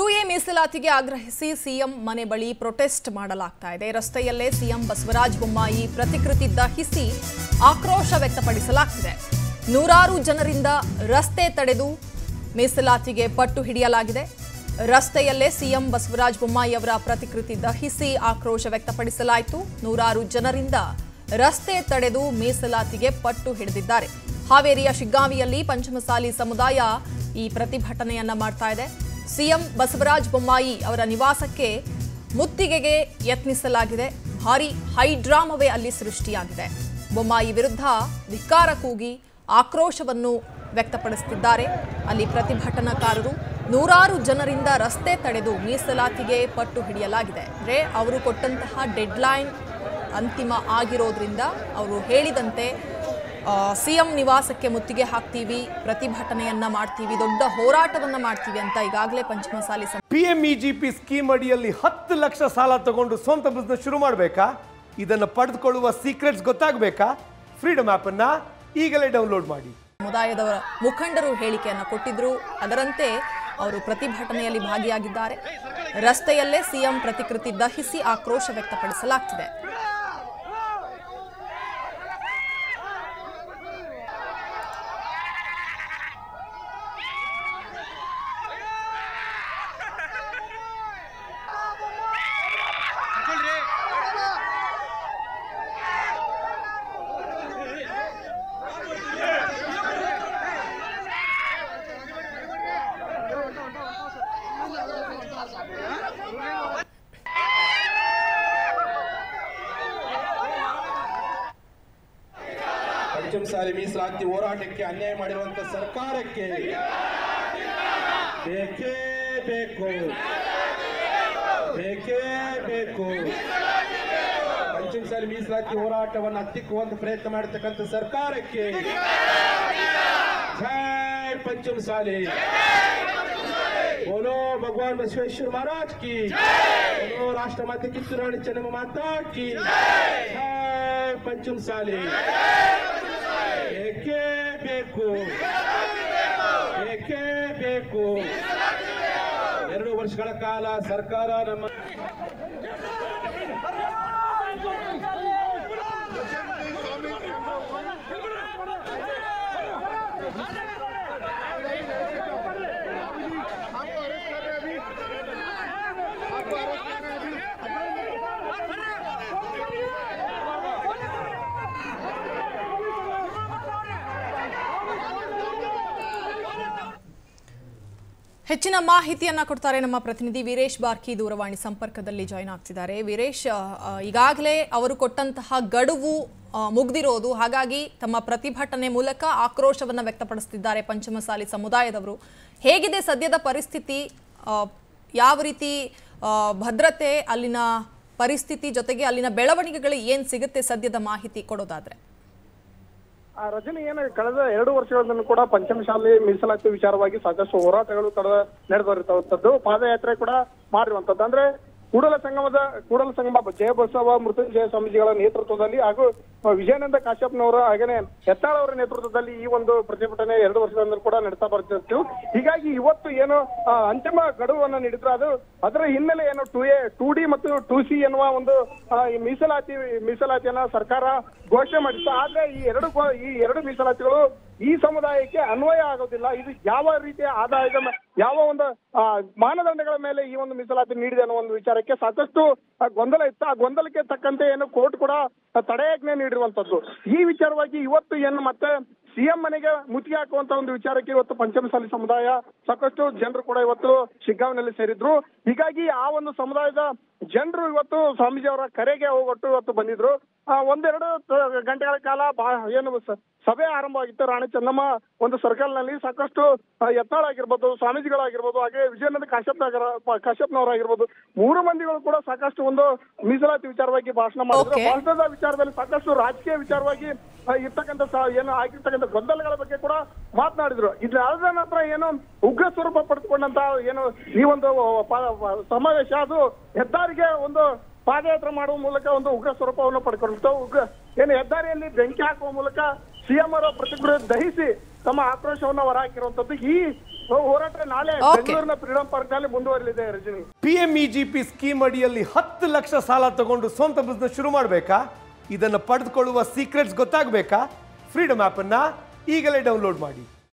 To A ಮೀಸಲಾತಿಗೆ ಆಗ್ರಹಿಸಿ CM ಮನೆ ಬಳಿ ಪ್ರೊಟೆಸ್ಟ್ ಮಾಡಲಾಗ್ತಾ ಇದೆ ರಸ್ತೆಯಲ್ಲೇ ಸಿಎಂ ಬಸವರಾಜ ಬೊಮ್ಮಾಯಿ ಪ್ರತಿಕೃತಿ ದಹಿಸಿ ಆಕ್ರೋಶ ವ್ಯಕ್ತಪಡಿಸಲಾಗ್ತಿದೆ ನೂರಾರು ಜನರಿಂದ ರಸ್ತೆ ತಡೆದು ಮೀಸಲಾತಿಗೆ ಪಟ್ಟು ಹಿಡಿಯಲಾಗಿದೆ ರಸ್ತೆಯಲ್ಲೇ ಸಿಎಂ ಬಸವರಾಜ ಬೊಮ್ಮಾಯಿ ಅವರ ಪ್ರತಿಕೃತಿ ದಹಿಸಿ ಆಕ್ರೋಶ ವ್ಯಕ್ತಪಡಿಸಲಾಯಿತು ನೂರಾರು ಜನರಿಂದ ರಸ್ತೆ ತಡೆದು ಮೀಸಲಾತಿಗೆ ಪಟ್ಟು ಹಿಡಿದಿದ್ದಾರೆ ಹಾವೇರಿಯ ಶಿಗ್ಗಾವಿಯಲ್ಲಿ ಪಂಚಮಸಾಲಿ ಸಮುದಾಯ ಈ ಪ್ರತಿಭಟನೆಯನ್ನ ಮಾಡ್ತಾ ಇದೆ ಸಿಎಂ ಬಸವರಾಜ ಬೊಮ್ಮಾಯಿ ಅವರ ನಿವಾಸಕ್ಕೆ ಮುತ್ತಿಗೆಗೆ ಯತ್ನಿಸಲಾಗಿದೆ ಭಾರಿ ಹೈಡ್ರಾಮವೇ ಅಲ್ಲಿ ಸೃಷ್ಟಿಯಾಗಿದೆ ಬೊಮ್ಮಾಯಿ ವಿರುದ್ಧ ಧಿಕ್ಕಾರ ಕೂಗಿ ಆಕ್ರೋಶವನ್ನು ವ್ಯಕ್ತಪಡಿಸುತ್ತಿದ್ದಾರೆ ಅಲ್ಲಿ ಪ್ರತಿಭಟನಾಕಾರರು ನೂರಾರು ಜನರಿಂದ ರಸ್ತೆ ತಡೆದು ಮೀಸಲಾತಿಗೆ ಪಟ್ಟು ಹಿಡಿಯಲಾಗಿದೆ ಅಂದ್ರೆ ಅವರು ಕೊಟ್ಟಂತಹ ಡೆಡ್ಲೈನ್ ಅಂತಿಮ ಆಗಿರೋದ್ರಿಂದ ಅವರು ಹೇಳಿದಂತೆ ಸಿಎಂ ನಿವಾಸಕ್ಕೆ ಮುತ್ತಿಗೆ ಹಾಕ್ತೀವಿ ಪ್ರತಿಭಟನೆಯನ್ನ ಮಾಡ್ತೀವಿ ದೊಡ್ಡ ಹೋರಾಟವನ್ನ ಮಾಡ್ತೀವಿ ಅಂತ ಈಗಾಗಲೇ ಪಂಚಮಸಾಲಿ ಸಮ- P M E G P scheme ಅಡಿಯಲ್ಲಿ ಹತ್ತು ಲಕ್ಷ ಸಾಲ ತಗೊಂಡು ಸ್ವಂತ ಬಿಸ್ನೆಸ್ ಶುರು ಮಾಡಬೇಕಾ ಇದನ್ನು ಪಡೆದುಕೊಳ್ಳುವ ಸೀಕ್ರೆಟ್ಸ್ ಗೊತ್ತಾಗಬೇಕಾ ಫ್ರೀಡಮ್ ಆ್ಯಪನ್ನು ಈಗಲೇ ಡೌನ್ಲೋಡ್ ಮಾಡಿ ಸಮುದಾಯದವರ ಮುಖಂಡರು ಹೇಳಿಕೆಯನ್ನ ಕೊಟ್ಟಿದ್ರು ಅದರಂತೆ ಅವರು ಪ್ರತಿಭಟನೆಯಲ್ಲಿ ಭಾಗಿಯಾಗಿದ್ದಾರೆ ರಸ್ತೆಯಲ್ಲೇ ಸಿಎಂ ಪ್ರತಿಕೃತಿ ದಹಿಸಿ ಆಕ್ರೋಶ ವ್ಯಕ್ತಪಡಿಸಲಾಗ್ತಿದೆ ಪಂಚಮಸಾಲಿ ಮೀಸಲಾತಿ ಹೋರಾಟಕ್ಕೆ ಅನ್ಯಾಯ ಮಾಡಿರುವಂತ ಸರ್ಕಾರಕ್ಕೆ ಬೇಕೇ ಬೇಕು ಬೇಕೇ ಬೇಕು ಪಂಚಮಸಾಲಿ ಮೀಸಲಾತಿ ಹೋರಾಟವನ್ನು ಹತ್ತಿಕ್ಕುವಂತ ಪ್ರಯತ್ನ ಮಾಡತಕ್ಕಂಥ ಸರ್ಕಾರಕ್ಕೆ ಜೈ ಪಂಚಮಸಾಲಿ बोलो भगवान बसवेश्वर महाराज की बोलो राष्ट्रमाता ಕಿತ್ತೂರು ರಾಣಿ ಚೆನ್ನಮ್ಮ ಮಾತಾ की जय पंचम साली ಏಕೆ ಬೇಕು ಏಕೆ ಬೇಕು ಎರಡು ವರ್ಷಗಳ ಕಾಲ ಸರ್ಕಾರ ನಮ್ಮ ಹೆಚ್ಚಿನ ಮಾಹಿತಿಯನ್ನ ಕೊಡ್ತಾರೆ ನಮ್ಮ ಪ್ರತಿನಿಧಿ ವೀರೇಶ್ ಬಾರ್ಕಿ ದೂರವಾಣಿ ಸಂಪರ್ಕದಲ್ಲಿ ಜಾಯಿನ್ ಆಗ್ತಿದ್ದಾರೆ ವೀರೇಶ್ ಆ, ಈಗಾಗಲೇ ಅವರು ಕೊಟ್ಟಂತಹ ಗಡುವು ಆ, ಮುಗ್ದಿರೋದು ಹಾಗಾಗಿ ತಮ್ಮ ಪ್ರತಿಭಟನೆ ಮೂಲಕ ಆಕ್ರೋಶವನ್ನ ವ್ಯಕ್ತಪಡಿಸುತ್ತಿದ್ದಾರೆ ಪಂಚಮಸಾಲಿ ಸಮುದಾಯದವರು ಹೇಗಿದೆ ಸದ್ಯದ ಪರಿಸ್ಥಿತಿ ಆ, ಯಾವ ರೀತಿ ಆ, ಭದ್ರತೆ ಅಲ್ಲಿನ ಪರಿಸ್ಥಿತಿ ಜೊತೆಗೆ ಅಲ್ಲಿನ ಬೆಳವಣಿಗೆಗಳು ಏನ್ ಸಿಗುತ್ತೆ ಸದ್ಯದ ಮಾಹಿತಿ ಕೊಡೋದಾದ್ರೆ ಆ ರಜನಿ ಏನು ಕಳೆದ ಎರಡು ವರ್ಷಗಳಿಂದ ಕೂಡ ಪಂಚಮಶಾಲಿ ಮೀಸಲಾತಿ ವಿಚಾರವಾಗಿ ಸಾಕಷ್ಟು ಹೋರಾಟಗಳು ಕಡ ನಡೆದಿರುವಂತದ್ದು ಪಾದಯಾತ್ರೆ ಕೂಡ ಮಾಡಿರುವಂತದ್ದು ಅಂದ್ರೆ ಕೂಡಲ ಸಂಗಮದ ಕೂಡಲ ಸಂಗಮ ಜಯಬಸವ ಮೃತ್ಯುಂಜಯ ಸ್ವಾಮೀಜಿಗಳ ನೇತೃತ್ವದಲ್ಲಿ ಹಾಗೂ ವಿಜಯಾನಂದ ಕಾಶ್ಯಪ್ನವರ ಹಾಗೇನೆ ಹೆತ್ತಾಳ್ ಅವರ ನೇತೃತ್ವದಲ್ಲಿ ಈ ಒಂದು ಪ್ರತಿಭಟನೆ ಎರಡು ವರ್ಷದಿಂದ ಕೂಡ ನಡೀತಾ ಬರ್ತಿತ್ತು ಹೀಗಾಗಿ ಇವತ್ತು ಏನು ಆ, ಅಂತಿಮ ಗಡುವನ್ನು ನೀಡಿದ್ರು ಅದು ಅದರ ಹಿನ್ನೆಲೆ ಏನು ಟು ಎ ಟೂ ಡಿ ಮತ್ತು ಟೂ ಸಿ ಎನ್ನುವ ಒಂದು ಆ, ಈ ಮೀಸಲಾತಿ ಮೀಸಲಾತಿಯನ್ನ ಸರ್ಕಾರ ಘೋಷಣೆ ಮಾಡಿತ್ತು ಆದ್ರೆ ಈ ಎರಡು ಗೋ- ಈ ಎರಡು ಮೀಸಲಾತಿಗಳು ಈ ಸಮುದಾಯಕ್ಕೆ ಅನ್ವಯ ಆಗೋದಿಲ್ಲ ಇದು ಯಾವ ರೀತಿಯ ಆದಾಯದ ಮೇ- ಯಾವ ಒಂದು ಆ, ಮಾನದಂಡಗಳ ಮೇಲೆ ಈ ಒಂದು ಮೀಸಲಾತಿ ನೀಡಿದೆ ಅನ್ನೋ ಒಂದು ವಿಚಾರಕ್ಕೆ ಸಾಕಷ್ಟು ಆ, ಗೊಂದಲ ಇತ್ತು ಆ ಗೊಂದಲಕ್ಕೆ ತಕ್ಕಂತೆ ಏನು ಕೋರ್ಟ್ ಕೂಡ ತಡೆಯಾಜ್ಞೆ ನೀಡಿರುವಂತದ್ದು ಈ ವಿಚಾರವಾಗಿ ಇವತ್ತು ಏನು ಮತ್ತೆ ಸಿಎಂ ಮನೆಗೆ ಮುತ್ತಿಗೆ ಹಾಕುವಂತ ಒಂದು ವಿಚಾರಕ್ಕೆ ಇವತ್ತು ಪಂಚಮಸಾಲಿ ಸಮುದಾಯ ಸಾಕಷ್ಟು ಜನರು ಕೂಡ ಇವತ್ತು ಶಿಗ್ಗಾಂವ್ನಲ್ಲಿ ಸೇರಿದ್ರು ಹೀಗಾಗಿ ಆ ಒಂದು ಸಮುದಾಯದ ಜನರು ಇವತ್ತು ಸ್ವಾಮೀಜಿ ಅವರ ಕರೆಗೆ ಹೋಗೊಟ್ಟು ಇವತ್ತು ಬಂದಿದ್ರು ಆ, ಒಂದೆರಡು ತ- ಗಂಟೆಗಳ ಕಾಲ ಬಾ- ಏನು ಸ- ಸಭೆ ಆರಂಭವಾಗಿತ್ತು ರಾಣಿ ಚೆನ್ನಮ್ಮ ಒಂದು ಸರ್ಕಲ್ ನಲ್ಲಿ ಸಾಕಷ್ಟು ಆ, ಯತ್ನಾಳ್ ಆಗಿರ್ಬೋದು ಸ್ವಾಮೀಜಿಗಳಾಗಿರ್ಬೋದು ಹಾಗೆ ವಿಜಯಾನಂದ ಕಾಶ್ಯಪ್ ಕಾಶ್ಯಪ್ನವರಾಗಿರ್ಬೋದು ಮೂರು ಮಂದಿಗಳು ಕೂಡ ಸಾಕಷ್ಟು ಒಂದು ಮೀಸಲಾತಿ ವಿಚಾರವಾಗಿ ಭಾಷಣ ಮಾಡಿದ್ರು Okay. ಭಾಷಣದ ವಿಚಾರದಲ್ಲಿ ಸಾಕಷ್ಟು ರಾಜಕೀಯ ವಿಚಾರವಾಗಿ ಆ, ಇರ್ತಕ್ಕಂಥ ಸ- ಏನು ಆಗಿರ್ತಕ್ಕಂಥ ಗೊಂದಲಗಳ ಬಗ್ಗೆ ಕೂಡ ಮಾತನಾಡಿದ್ರು ಇದಾದ ನಂತರ ಏನು ಉಗ್ರ ಸ್ವರೂಪ ಪಡೆದುಕೊಂಡಂತ ಏನು ಈ ಒಂದು ಪ- ಪ- ಸಮಾವೇಶ ಅದು ಹೆದ್ದಾರಿಗೆ ಒಂದು ಪಾದಯಾತ್ರೆ ಮಾಡುವ ಮೂಲಕ ಒಂದು ಉಗ್ರ ಸ್ವರೂಪವನ್ನು ಪಡ್ಕೊಂಡಿತ್ತು ಉಗ್ರ ಏನು ಹೆದ್ದಾರಿಯಲ್ಲಿ ಬೆಂಕಿ ಹಾಕುವ ಮೂಲಕ ಸಿಎಂ ಅವರ ಪ್ರತಿಕ್ರಿಯೆ ದಹಿಸಿ ತಮ್ಮ ಆಕ್ರೋಶವನ್ನ ಹೊರಹಾಕಿರುವಂತದ್ದು ಈ ಹೋರಾಟ ನಾಳೆ Okay. ಬೆಂಗಳೂರಿನ ಫ್ರೀಡಂ ಪಾರ್ಕ್ ನಲ್ಲಿ ಮುಂದುವರಲಿದೆ Rajani P M E G P scheme ಅಡಿಯಲ್ಲಿ ಹತ್ತು ಲಕ್ಷ ಸಾಲ ತಗೊಂಡು ಸ್ವಂತ ಬಿಸ್ನೆಸ್ ಶುರು ಮಾಡಬೇಕಾ ಇದನ್ನು ಪಡೆದುಕೊಳ್ಳುವ ಸೀಕ್ರೆಟ್ಸ್ ಗೊತ್ತಾಗಬೇಕಾ ಫ್ರೀಡಮ್ ಆ್ಯಪನ್ನು ಈಗಲೇ ಡೌನ್ಲೋಡ್ ಮಾಡಿ